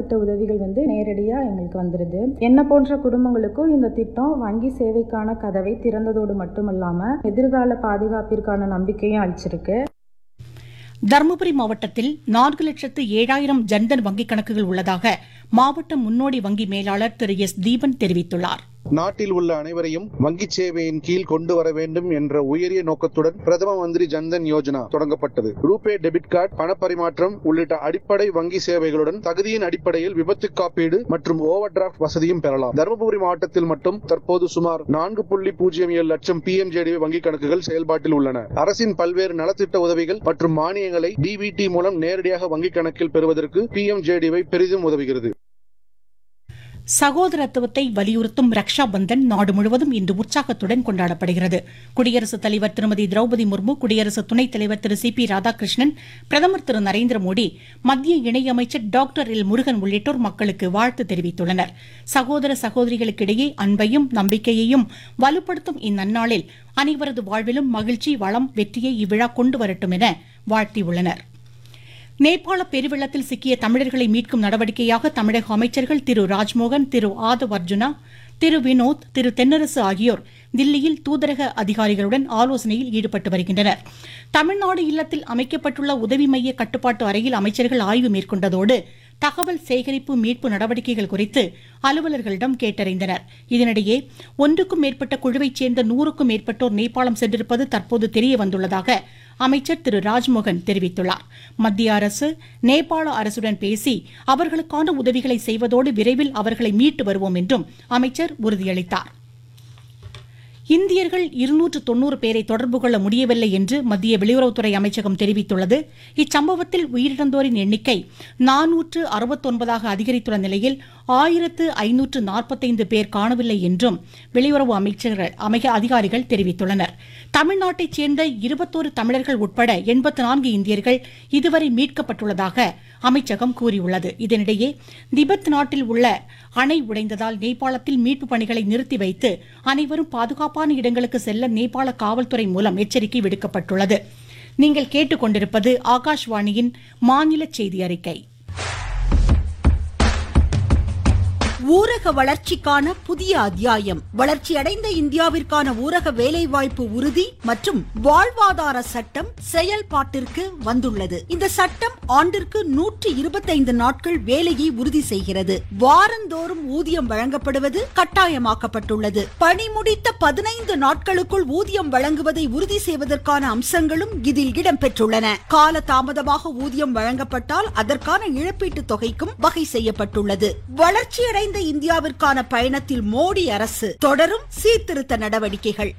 நலத்திட்ட உதவிகள் வந்து நேரடியாக எங்களுக்கு வந்துடுது என்ன போன்ற குடும்பங்களுக்கும் இந்த திட்டம் வங்கி சேவைக்கான கதவை திறந்ததோடு மட்டுமல்லாமல் எதிர்கால பாதுகாப்பிற்கான நம்பிக்கையும் அளிச்சிருக்கு தருமபுரி மாவட்டத்தில் நான்கு லட்சத்து ஏழாயிரம் ஜன்தன் வங்கிக் கணக்குகள் உள்ளதாக மாவட்ட முன்னோடி வங்கி மேலாளர் திரு எஸ் தீபன் தெரிவித்துள்ளார் நாட்டில் உள்ள அனைவரையும் வங்கிச் சேவையின் கீழ் கொண்டு வர வேண்டும் என்ற உயரிய நோக்கத்துடன் பிரதம மந்திரி ஜன்தன் யோஜனா தொடங்கப்பட்டது ரூபே டெபிட் கார்டு பணப்பரிமாற்றம் உள்ளிட்ட அடிப்படை வங்கி சேவைகளுடன் தகுதியின் அடிப்படையில் விபத்து காப்பீடு மற்றும் ஓவர் டிராப்ட் வசதியும் பெறலாம் தருமபுரி மாவட்டத்தில் மட்டும் தற்போது சுமார் நான்கு புள்ளி பூஜ்ஜியம் ஏழு லட்சம் பிஎம்ஜேடி வங்கிக் கணக்குகள் செயல்பாட்டில் உள்ளன அரசின் பல்வேறு நலத்திட்ட உதவிகள் மற்றும் மானியங்களை டிபிடி மூலம் நேரடியாக வங்கிக் கணக்கில் பெறுவதற்கு பிஎம்ஜேடிவை பெரிதும் உதவுகிறது சகோதரத்துவத்தை வலியுறுத்தும் ரக்ஷா பந்தன் நாடு முழுவதும் இன்று உற்சாகத்துடன் கொண்டாடப்படுகிறது குடியரசுத் தலைவர் திருமதி திரௌபதி முர்மு குடியரசு துணைத் தலைவர் திரு சி பி ராதாகிருஷ்ணன் பிரதமர் திரு நரேந்திர மோடி மத்திய இணையமைச்சர் டாக்டர் எல் முருகன் உள்ளிட்டோர் மக்களுக்கு வாழ்த்து தெரிவித்துள்ளனர் சகோதர சகோதரிகளுக்கிடையே அன்பையும் நம்பிக்கையையும் வலுப்படுத்தும் இந்நன்னாளில் அனைவரது வாழ்விலும் மகிழ்ச்சி வளம் வெற்றியை இவ்விழா கொண்டு வரட்டும் என வாழ்த்தியுள்ளனா் நேபாள பெருவெள்ளத்தில் சிக்கிய தமிழர்களை மீட்கும் நடவடிக்கையாக தமிழக அமைச்சர்கள் திரு ராஜ்மோகன் திரு ஆதவ் அர்ஜுனா திரு வினோத் திரு தென்னரசு ஆகியோர் தில்லியில் தூதரக அதிகாரிகளுடன் ஆலோசனையில் ஈடுபட்டு வருகின்றனர் தமிழ்நாடு இல்லத்தில் அமைக்கப்பட்டுள்ள உதவி மைய கட்டுப்பாட்டு அறையில் அமைச்சர்கள் ஆய்வு மேற்கொண்டதோடு தகவல் சேகரிப்பு மீட்பு நடவடிக்கைகள் குறித்து அலுவலர்களிடம் கேட்டறிந்தனர் இதனிடையே ஒன்றுக்கும் மேற்பட்ட குழுவைச் சேர்ந்த நூறுக்கும் மேற்பட்டோர் நேபாளம் சென்றிருப்பது தற்போது தெரிய வந்துள்ளதாக அமைச்சர் திரு ராஜ்மோகன் தெரிவித்துள்ளார் மத்திய அரசு நேபாள அரசுடன் பேசி அவர்களுக்கான உதவிகளை செய்வதோடு விரைவில் அவர்களை மீட்டு வருவோம் என்றும் அமைச்சர் உறுதியளித்தார் இந்தியர்கள் இருநூற்று தொன்னூறு பேரை தொடர்பு கொள்ள முடியவில்லை என்று மத்திய வெளியுறவுத்துறை அமைச்சகம் தெரிவித்துள்ளது இச்சம்பவத்தில் உயிரிழந்தோரின் எண்ணிக்கை நானூற்று அறுபத்தொன்பதாக அதிகரித்துள்ள நிலையில் ஆயிரத்து ஐநூற்று நாற்பத்தைந்து பேர் காணவில்லை என்றும் வெளியுறவு அமைச்சர்கள் அமைக அதிகாரிகள் தெரிவித்துள்ளனர் தமிழ்நாட்டைச் சேர்ந்த இருபத்தோரு தமிழர்கள் உட்பட எண்பத்து நான்கு இந்தியர்கள் இதுவரை மீட்கப்பட்டுள்ளதாக அமைச்சகம் கூறியுள்ளது இதனிடையே திபெத் நாட்டில் உள்ள அணை உடைந்ததால் நேபாளத்தில் மீட்பு பணிகளை நிறுத்தி வைத்து அனைவரும் பாதுகாப்பான இடங்களுக்கு செல்ல நேபாள காவல்துறை மூலம் எச்சரிக்கை விடுக்கப்பட்டுள்ளது நீங்கள் கேட்டுக்கொண்டிருப்பது ஆகாஷ்வாணியின் மாநில செய்தி அறிக்கை ஊரக வளர்ச்சிக்கான புதிய அத்தியாயம் வளர்ச்சியடைந்த இந்தியாவிற்கான ஊரக வேலைவாய்ப்பு உறுதி மற்றும் வாழ்வாதார சட்டம் செயல்பாட்டிற்கு வந்துள்ளது இந்த சட்டம் ஆண்டிற்கு நூற்றி இருபத்தைந்து நாட்கள் வேலையை உறுதி செய்கிறது வாரந்தோறும் ஊதியம் வழங்கப்படுவது கட்டாயமாக்கப்பட்டுள்ளது பணி முடித்த பதினைந்து நாட்களுக்குள் ஊதியம் வழங்குவதை உறுதி செய்வதற்கான அம்சங்களும் இதில் இடம்பெற்றுள்ளன கால தாமதமாக ஊதியம் வழங்கப்பட்டால் அதற்கான இழப்பீட்டுத் தொகைக்கும் வகை செய்யப்பட்டுள்ளது வளர்ச்சியடைந்த இந்தியாவிற்கான பயணத்தில் மோடி அரசு தொடரும் சீர்திருத்த நடவடிக்கைகள்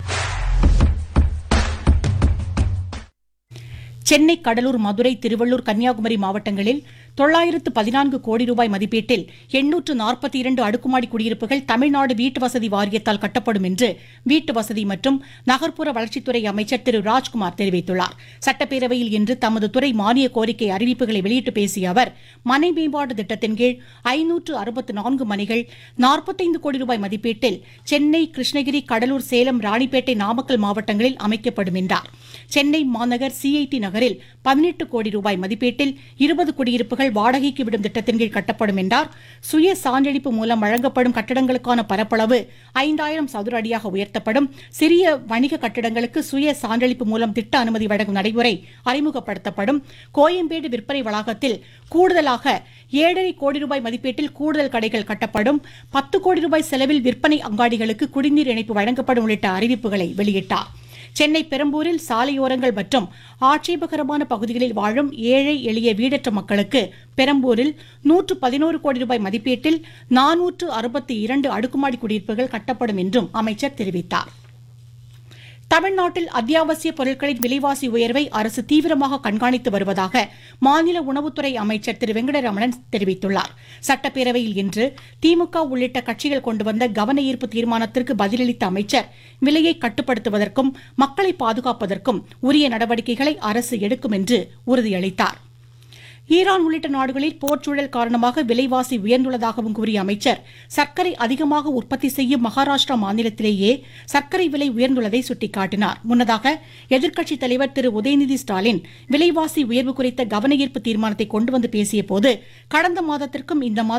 சென்னை கடலூர் மதுரை திருவள்ளூர் கன்னியாகுமரி மாவட்டங்களில் தொள்ளாயிரத்து பதினான்கு கோடி ரூபாய் மதிப்பீட்டில் எண்ணூற்று நாற்பத்தி இரண்டு அடுக்குமாடி குடியிருப்புகள் தமிழ்நாடு வீட்டு வசதி வாரியத்தால் கட்டப்படும் என்று வீட்டு வசதி மற்றும் நகர்ப்புற வளர்ச்சித்துறை அமைச்சர் திரு ராஜ்குமார் தெரிவித்துள்ளார் சட்டப்பேரவையில் இன்று தமது துறை மானிய கோரிக்கை அறிவிப்புகளை வெளியிட்டு பேசிய அவர் மனை மேம்பாட்டு திட்டத்தின் கீழ் ஐநூற்று அறுபத்து நான்கு மனைகள் நாற்பத்தைந்து கோடி ரூபாய் மதிப்பீட்டில் சென்னை கிருஷ்ணகிரி கடலூர் சேலம் ராணிப்பேட்டை நாமக்கல் மாவட்டங்களில் அமைக்கப்படும் என்றார் சென்னை மாநகர் சிஐடி நகரில் பதினெட்டு கோடி ரூபாய் மதிப்பீட்டில் இருபது குடியிருப்புகள் வாடகைக்கு விடும் திட்டத்தின் கீழ் கட்டப்படும் என்றார் சுய சான்றளிப்பு மூலம் வழங்கப்படும் கட்டடங்களுக்கான பரப்பளவு ஐந்தாயிரம் சதுர அடியாக உயர்த்தப்படும் சிறிய வணிக கட்டடங்களுக்கு சுய சான்றளிப்பு மூலம் திட்ட அனுமதி வழங்கும் நடைமுறை அறிமுகப்படுத்தப்படும் கோயம்பேடு விற்பனை வளாகத்தில் கூடுதலாக ஏழரை கோடி ரூபாய் மதிப்பீட்டில் கூடுதல் கடைகள் கட்டப்படும் பத்து கோடி ரூபாய் செலவில் விற்பனை அங்காடிகளுக்கு குடிநீர் இணைப்பு வழங்கப்படும் உள்ளிட்ட அறிவிப்புகளை வெளியிட்டார் சென்னை பெரம்பூரில் சாலையோரங்கள் மற்றும் ஆட்சேபகரமான பகுதிகளில் வாழும் ஏழை எளிய வீடற்ற மக்களுக்கு பெரம்பூரில் நூற்று பதினோரு கோடி ரூபாய் மதிப்பீட்டில் நானூற்று அறுபத்தி இரண்டு அடுக்குமாடி குடியிருப்புகள் கட்டப்படும் என்றும் அமைச்சர் தெரிவித்தார் தமிழ்நாட்டில் அத்தியாவசிய பொருட்களின் விலைவாசி உயர்வை அரசு தீவிரமாக கண்காணித்து வருவதாக மாநில உணவுத்துறை அமைச்சர் திரு வெங்கடரமணன் தெரிவித்துள்ளார் சட்டப்பேரவையில் இன்று திமுக உள்ளிட்ட கட்சிகள் கொண்டு வந்த கவன ஈர்ப்பு தீர்மானத்திற்கு பதிலளித்த அமைச்சர் விலையை கட்டுப்படுத்துவதற்கும் மக்களை பாதுகாப்பதற்கும் உரிய நடவடிக்கைகளை அரசு எடுக்கும் என்று உறுதியளித்தார் ஈரான் உள்ளிட்ட நாடுகளில் போர்ச்சூழல் காரணமாக விலைவாசி உயர்ந்துள்ளதாகவும் கூறிய அமைச்சர் சர்க்கரை அதிகமாக உற்பத்தி செய்யும் மகாராஷ்டிரா மாநிலத்திலேயே சர்க்கரை விலை உயர்ந்துள்ளதை சுட்டிக்காட்டினார் முன்னதாக எதிர்க்கட்சித் தலைவர் திரு உதயநிதி ஸ்டாலின் விலைவாசி உயர்வு குறித்த கவன ஈர்ப்பு தீர்மானத்தை கொண்டு வந்து பேசிய போது கடந்த மாதத்திற்கும் இந்த மாதம்